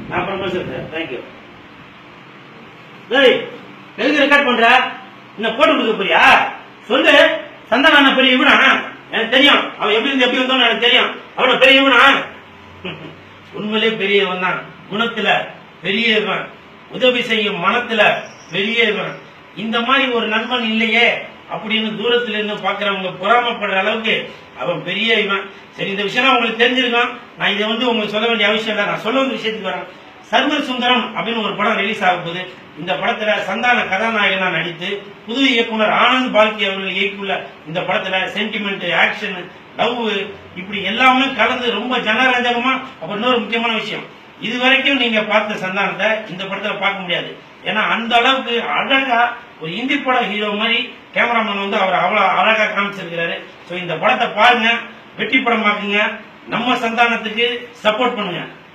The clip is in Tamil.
நான் அப்புறம் பேசுறேன் சார் தேங்க்யூ டேய் எதுக்கு ரெக்கார்ட் பண்ற என்ன போட்டு கொடுக்க போறியா சொல்லு சந்தான பெரிய இவனா எனக்கு தெரியும் அவன் எப்படி இருந்து எப்படி வந்தோன்னு எனக்கு தெரியும் அவன பெரிய இவனா உண்மையிலே பெரியவன் தான் குணத்துல பெரியவன் உதவி செய்யும் மனத்துல பெரியவன் இந்த மாதிரி ஒரு நண்பன் இல்லையே அப்படின்னு தூரத்துல இருந்து பாக்குறவங்க பொறாமப்படுற அளவுக்கு அவன் பெரிய இவன் சரி இந்த விஷயம் உங்களுக்கு தெரிஞ்சிருக்கும் நான் இதை வந்து உங்களுக்கு சொல்ல வேண்டிய அவசியம் இல்லை நான் சொல்ல வேண்டிய விஷயத்துக்கு வரேன் சர்வர் சுந்தரம் அப்படின்னு ஒரு படம் ரிலீஸ் ஆக போகுது இந்த படத்துல சந்தான கதாநாயகனா நடித்து புது இயக்குனர் ஆனந்த் பால்கி அவர்கள் இயக்கியுள்ள இந்த படத்துல சென்டிமெண்ட் ஆக்ஷன் லவ் இப்படி எல்லாமே கலந்து ரொம்ப ஜனரஞ்சகமா அப்புறம் இன்னொரு முக்கியமான விஷயம் இது வரைக்கும் நீங்க பார்த்த சந்தானத்தை இந்த படத்துல பார்க்க முடியாது ஏன்னா அந்த அளவுக்கு அழகா ஒரு இந்தி பட ஹீரோ மாதிரி கேமராமேன் வந்து அவர் அவ்வளவு அழகா காமிச்சிருக்கிறாரு சோ இந்த படத்தை பாருங்க வெற்றி படமாக்குங்க நம்ம சந்தானத்துக்கு சப்போர்ட் பண்ணுங்க